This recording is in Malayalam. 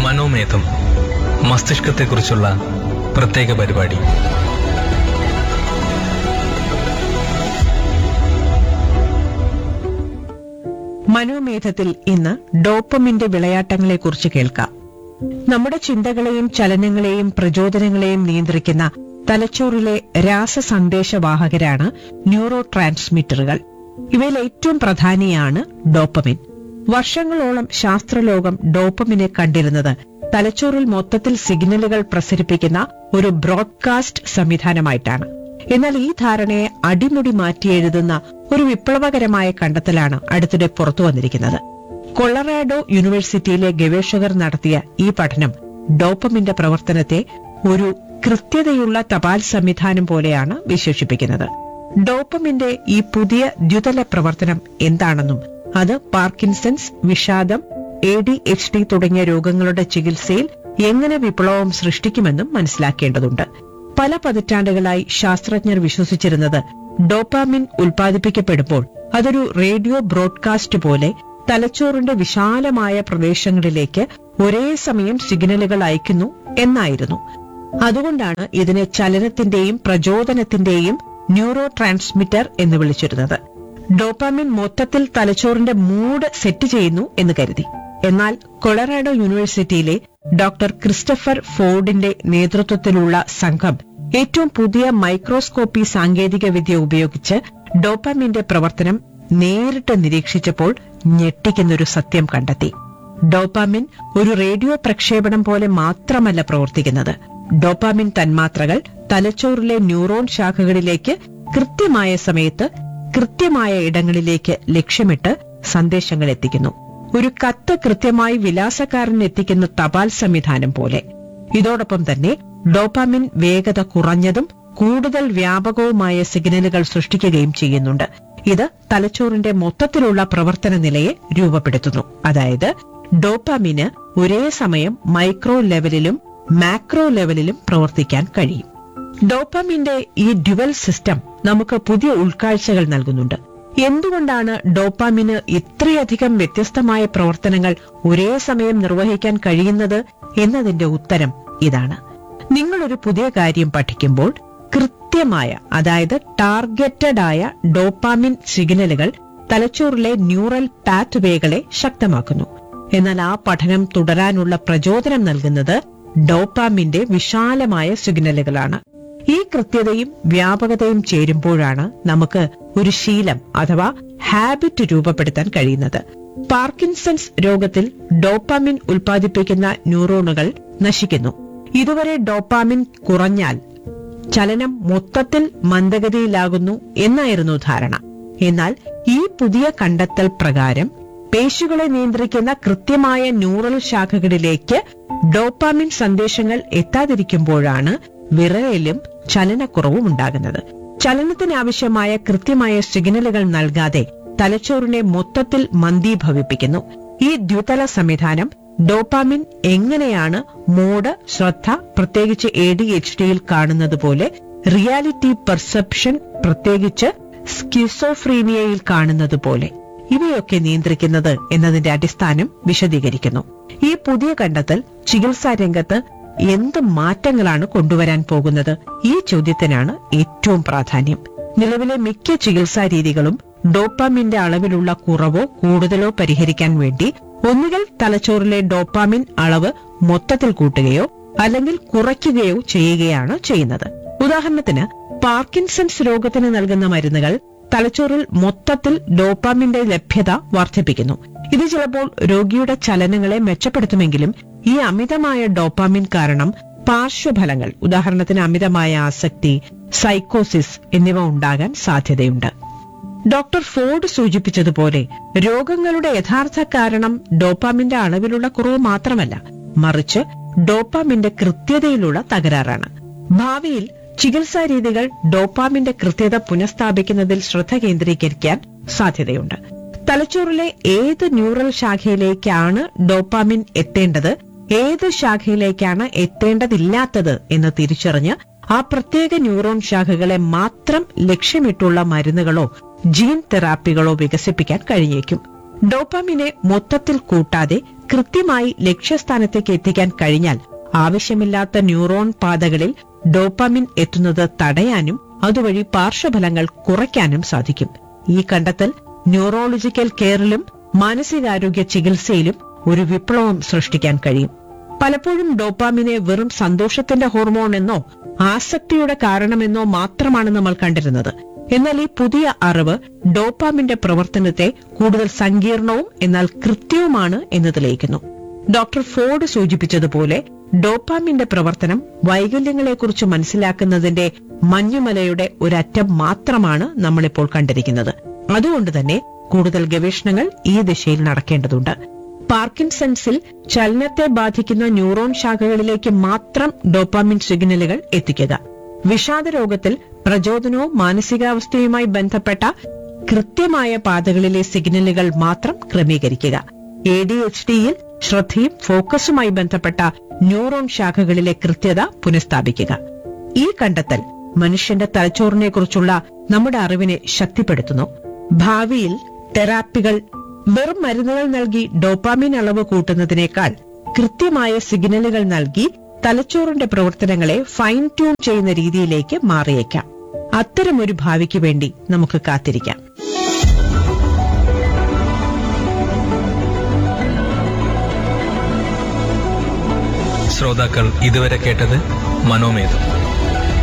മനോമേധം മസ്തിഷ്കത്തെക്കുറിച്ചുള്ള പ്രത്യേക പരിപാടി മനോമേധത്തിൽ ഇന്ന് ഡോപ്പമിന്റെ വിളയാട്ടങ്ങളെക്കുറിച്ച് കേൾക്കാം നമ്മുടെ ചിന്തകളെയും ചലനങ്ങളെയും പ്രചോദനങ്ങളെയും നിയന്ത്രിക്കുന്ന തലച്ചോറിലെ രാസസന്ദേശവാഹകരാണ് ന്യൂറോ ട്രാൻസ്മിറ്ററുകൾ ഇവയിൽ ഏറ്റവും പ്രധാനിയാണ് ഡോപ്പമിൻ വർഷങ്ങളോളം ശാസ്ത്രലോകം ഡോപ്പമിനെ കണ്ടിരുന്നത് തലച്ചോറിൽ മൊത്തത്തിൽ സിഗ്നലുകൾ പ്രസരിപ്പിക്കുന്ന ഒരു ബ്രോഡ്കാസ്റ്റ് സംവിധാനമായിട്ടാണ് എന്നാൽ ഈ ധാരണയെ അടിമുടി മാറ്റിയെഴുതുന്ന ഒരു വിപ്ലവകരമായ കണ്ടെത്തലാണ് അടുത്തിടെ പുറത്തു വന്നിരിക്കുന്നത് കൊളറാഡോ യൂണിവേഴ്സിറ്റിയിലെ ഗവേഷകർ നടത്തിയ ഈ പഠനം ഡോപ്പമിന്റെ പ്രവർത്തനത്തെ ഒരു കൃത്യതയുള്ള തപാൽ സംവിധാനം പോലെയാണ് വിശേഷിപ്പിക്കുന്നത് ഡോപ്പമിന്റെ ഈ പുതിയ ദ്വിതല പ്രവർത്തനം എന്താണെന്നും അത് പാർക്കിൻസൺസ് വിഷാദം എ ഡി എച്ച് ഡി തുടങ്ങിയ രോഗങ്ങളുടെ ചികിത്സയിൽ എങ്ങനെ വിപ്ലവം സൃഷ്ടിക്കുമെന്നും മനസ്സിലാക്കേണ്ടതുണ്ട് പല പതിറ്റാണ്ടുകളായി ശാസ്ത്രജ്ഞർ വിശ്വസിച്ചിരുന്നത് ഡോപ്പാമിൻ ഉൽപ്പാദിപ്പിക്കപ്പെടുമ്പോൾ അതൊരു റേഡിയോ ബ്രോഡ്കാസ്റ്റ് പോലെ തലച്ചോറിന്റെ വിശാലമായ പ്രദേശങ്ങളിലേക്ക് ഒരേ സമയം സിഗ്നലുകൾ അയക്കുന്നു എന്നായിരുന്നു അതുകൊണ്ടാണ് ഇതിനെ ചലനത്തിന്റെയും പ്രചോദനത്തിന്റെയും ന്യൂറോ ട്രാൻസ്മിറ്റർ എന്ന് വിളിച്ചിരുന്നത് ഡോപ്പാമിൻ മൊത്തത്തിൽ തലച്ചോറിന്റെ മൂഡ് സെറ്റ് ചെയ്യുന്നു എന്ന് കരുതി എന്നാൽ കൊളറാഡോ യൂണിവേഴ്സിറ്റിയിലെ ഡോക്ടർ ക്രിസ്റ്റഫർ ഫോർഡിന്റെ നേതൃത്വത്തിലുള്ള സംഘം ഏറ്റവും പുതിയ മൈക്രോസ്കോപ്പി സാങ്കേതികവിദ്യ ഉപയോഗിച്ച് ഡോപ്പാമിന്റെ പ്രവർത്തനം നേരിട്ട് നിരീക്ഷിച്ചപ്പോൾ ഞെട്ടിക്കുന്നൊരു സത്യം കണ്ടെത്തി ഡോപ്പാമിൻ ഒരു റേഡിയോ പ്രക്ഷേപണം പോലെ മാത്രമല്ല പ്രവർത്തിക്കുന്നത് ഡോപ്പാമിൻ തന്മാത്രകൾ തലച്ചോറിലെ ന്യൂറോൺ ശാഖകളിലേക്ക് കൃത്യമായ സമയത്ത് കൃത്യമായ ഇടങ്ങളിലേക്ക് ലക്ഷ്യമിട്ട് സന്ദേശങ്ങൾ എത്തിക്കുന്നു ഒരു കത്ത് കൃത്യമായി വിലാസക്കാരൻ എത്തിക്കുന്ന തപാൽ സംവിധാനം പോലെ ഇതോടൊപ്പം തന്നെ ഡോപ്പാമിൻ വേഗത കുറഞ്ഞതും കൂടുതൽ വ്യാപകവുമായ സിഗ്നലുകൾ സൃഷ്ടിക്കുകയും ചെയ്യുന്നുണ്ട് ഇത് തലച്ചോറിന്റെ മൊത്തത്തിലുള്ള പ്രവർത്തന നിലയെ രൂപപ്പെടുത്തുന്നു അതായത് ഡോപ്പാമിന് ഒരേ സമയം മൈക്രോ ലെവലിലും മാക്രോ ലെവലിലും പ്രവർത്തിക്കാൻ കഴിയും ഡോപ്പാമിന്റെ ഈ ഡ്യുവൽ സിസ്റ്റം നമുക്ക് പുതിയ ഉൾക്കാഴ്ചകൾ നൽകുന്നുണ്ട് എന്തുകൊണ്ടാണ് ഡോപ്പാമിന് ഇത്രയധികം വ്യത്യസ്തമായ പ്രവർത്തനങ്ങൾ ഒരേ സമയം നിർവഹിക്കാൻ കഴിയുന്നത് എന്നതിന്റെ ഉത്തരം ഇതാണ് നിങ്ങളൊരു പുതിയ കാര്യം പഠിക്കുമ്പോൾ കൃത്യമായ അതായത് ടാർഗറ്റഡ് ആയ ഡോപ്പാമിൻ സിഗ്നലുകൾ തലച്ചോറിലെ ന്യൂറൽ പാത്വേകളെ ശക്തമാക്കുന്നു എന്നാൽ ആ പഠനം തുടരാനുള്ള പ്രചോദനം നൽകുന്നത് ഡോപ്പാമിന്റെ വിശാലമായ സിഗ്നലുകളാണ് ഈ കൃത്യതയും വ്യാപകതയും ചേരുമ്പോഴാണ് നമുക്ക് ഒരു ശീലം അഥവാ ഹാബിറ്റ് രൂപപ്പെടുത്താൻ കഴിയുന്നത് പാർക്കിൻസൺസ് രോഗത്തിൽ ഡോപ്പാമിൻ ഉൽപ്പാദിപ്പിക്കുന്ന ന്യൂറോണുകൾ നശിക്കുന്നു ഇതുവരെ ഡോപ്പാമിൻ കുറഞ്ഞാൽ ചലനം മൊത്തത്തിൽ മന്ദഗതിയിലാകുന്നു എന്നായിരുന്നു ധാരണ എന്നാൽ ഈ പുതിയ കണ്ടെത്തൽ പ്രകാരം പേശികളെ നിയന്ത്രിക്കുന്ന കൃത്യമായ ന്യൂറൽ ശാഖകളിലേക്ക് ഡോപ്പാമിൻ സന്ദേശങ്ങൾ എത്താതിരിക്കുമ്പോഴാണ് വിറയലും ചലനക്കുറവും ഉണ്ടാകുന്നത് ചലനത്തിനാവശ്യമായ കൃത്യമായ സിഗ്നലുകൾ നൽകാതെ തലച്ചോറിനെ മൊത്തത്തിൽ മന്ദീഭവിപ്പിക്കുന്നു ഈ ദ്വിതല സംവിധാനം ഡോപ്പാമിൻ എങ്ങനെയാണ് മോഡ് ശ്രദ്ധ പ്രത്യേകിച്ച് എ ഡി എച്ച് ഡിയിൽ കാണുന്നത് പോലെ റിയാലിറ്റി പെർസെപ്ഷൻ പ്രത്യേകിച്ച് സ്കിസോഫ്രീനിയയിൽ കാണുന്നത് പോലെ ഇവയൊക്കെ നിയന്ത്രിക്കുന്നത് എന്നതിന്റെ അടിസ്ഥാനം വിശദീകരിക്കുന്നു ഈ പുതിയ കണ്ടെത്തൽ ചികിത്സാ രംഗത്ത് എന്ത് മാറ്റങ്ങളാണ് കൊണ്ടുവരാൻ പോകുന്നത് ഈ ചോദ്യത്തിനാണ് ഏറ്റവും പ്രാധാന്യം നിലവിലെ മിക്ക ചികിത്സാ രീതികളും ഡോപ്പാമിന്റെ അളവിലുള്ള കുറവോ കൂടുതലോ പരിഹരിക്കാൻ വേണ്ടി ഒന്നുകിൽ തലച്ചോറിലെ ഡോപ്പാമിൻ അളവ് മൊത്തത്തിൽ കൂട്ടുകയോ അല്ലെങ്കിൽ കുറയ്ക്കുകയോ ചെയ്യുകയാണ് ചെയ്യുന്നത് ഉദാഹരണത്തിന് പാർക്കിൻസൺസ് രോഗത്തിന് നൽകുന്ന മരുന്നുകൾ തലച്ചോറിൽ മൊത്തത്തിൽ ഡോപ്പാമിന്റെ ലഭ്യത വർദ്ധിപ്പിക്കുന്നു ഇത് ചിലപ്പോൾ രോഗിയുടെ ചലനങ്ങളെ മെച്ചപ്പെടുത്തുമെങ്കിലും ഈ അമിതമായ ഡോപ്പാമിൻ കാരണം പാർശ്വഫലങ്ങൾ ഉദാഹരണത്തിന് അമിതമായ ആസക്തി സൈക്കോസിസ് എന്നിവ ഉണ്ടാകാൻ സാധ്യതയുണ്ട് ഡോക്ടർ ഫോർഡ് സൂചിപ്പിച്ചതുപോലെ രോഗങ്ങളുടെ യഥാർത്ഥ കാരണം ഡോപ്പാമിന്റെ അളവിലുള്ള കുറവ് മാത്രമല്ല മറിച്ച് ഡോപ്പാമിന്റെ കൃത്യതയിലുള്ള തകരാറാണ് ഭാവിയിൽ ചികിത്സാ രീതികൾ ഡോപ്പാമിന്റെ കൃത്യത പുനഃസ്ഥാപിക്കുന്നതിൽ ശ്രദ്ധ കേന്ദ്രീകരിക്കാൻ സാധ്യതയുണ്ട് തലച്ചോറിലെ ഏത് ന്യൂറൽ ശാഖയിലേക്കാണ് ഡോപ്പാമിൻ എത്തേണ്ടത് ഏത് ശാഖയിലേക്കാണ് എത്തേണ്ടതില്ലാത്തത് എന്ന് തിരിച്ചറിഞ്ഞ് ആ പ്രത്യേക ന്യൂറോൺ ശാഖകളെ മാത്രം ലക്ഷ്യമിട്ടുള്ള മരുന്നുകളോ ജീൻ തെറാപ്പികളോ വികസിപ്പിക്കാൻ കഴിഞ്ഞേക്കും ഡോപ്പാമിനെ മൊത്തത്തിൽ കൂട്ടാതെ കൃത്യമായി ലക്ഷ്യസ്ഥാനത്തേക്ക് എത്തിക്കാൻ കഴിഞ്ഞാൽ ആവശ്യമില്ലാത്ത ന്യൂറോൺ പാതകളിൽ ഡോപ്പാമിൻ എത്തുന്നത് തടയാനും അതുവഴി പാർശ്വഫലങ്ങൾ കുറയ്ക്കാനും സാധിക്കും ഈ കണ്ടെത്തൽ ന്യൂറോളജിക്കൽ കെയറിലും മാനസികാരോഗ്യ ചികിത്സയിലും ഒരു വിപ്ലവം സൃഷ്ടിക്കാൻ കഴിയും പലപ്പോഴും ഡോപ്പാമിനെ വെറും സന്തോഷത്തിന്റെ ഹോർമോൺ എന്നോ ആസക്തിയുടെ കാരണമെന്നോ മാത്രമാണ് നമ്മൾ കണ്ടിരുന്നത് എന്നാൽ ഈ പുതിയ അറിവ് ഡോപ്പാമിന്റെ പ്രവർത്തനത്തെ കൂടുതൽ സങ്കീർണവും എന്നാൽ കൃത്യവുമാണ് എന്ന് തെളിയിക്കുന്നു ഡോക്ടർ ഫോർഡ് സൂചിപ്പിച്ചതുപോലെ ഡോപ്പാമിന്റെ പ്രവർത്തനം വൈകല്യങ്ങളെക്കുറിച്ച് മനസ്സിലാക്കുന്നതിന്റെ മഞ്ഞുമലയുടെ ഒരറ്റം മാത്രമാണ് നമ്മളിപ്പോൾ കണ്ടിരിക്കുന്നത് അതുകൊണ്ട് തന്നെ കൂടുതൽ ഗവേഷണങ്ങൾ ഈ ദിശയിൽ നടക്കേണ്ടതുണ്ട് പാർക്കിൻസൺസിൽ ചലനത്തെ ബാധിക്കുന്ന ന്യൂറോൺ ശാഖകളിലേക്ക് മാത്രം ഡോപ്പാമിൻ സിഗ്നലുകൾ എത്തിക്കുക വിഷാദരോഗത്തിൽ പ്രചോദനവും മാനസികാവസ്ഥയുമായി ബന്ധപ്പെട്ട കൃത്യമായ പാതകളിലെ സിഗ്നലുകൾ മാത്രം ക്രമീകരിക്കുക എ ഡി എച്ച് ഡിയിൽ ശ്രദ്ധയും ഫോക്കസുമായി ബന്ധപ്പെട്ട ന്യൂറോൺ ശാഖകളിലെ കൃത്യത പുനഃസ്ഥാപിക്കുക ഈ കണ്ടെത്തൽ മനുഷ്യന്റെ തലച്ചോറിനെക്കുറിച്ചുള്ള നമ്മുടെ അറിവിനെ ശക്തിപ്പെടുത്തുന്നു ഭാവിയിൽ തെറാപ്പികൾ വെറും മരുന്നുകൾ നൽകി ഡോപ്പാമിൻ അളവ് കൂട്ടുന്നതിനേക്കാൾ കൃത്യമായ സിഗ്നലുകൾ നൽകി തലച്ചോറിന്റെ പ്രവർത്തനങ്ങളെ ഫൈൻ ട്യൂൺ ചെയ്യുന്ന രീതിയിലേക്ക് മാറിയേക്കാം അത്തരമൊരു ഭാവിക്ക് വേണ്ടി നമുക്ക് കാത്തിരിക്കാം ശ്രോതാക്കൾ ഇതുവരെ കേട്ടത് മനോമേധം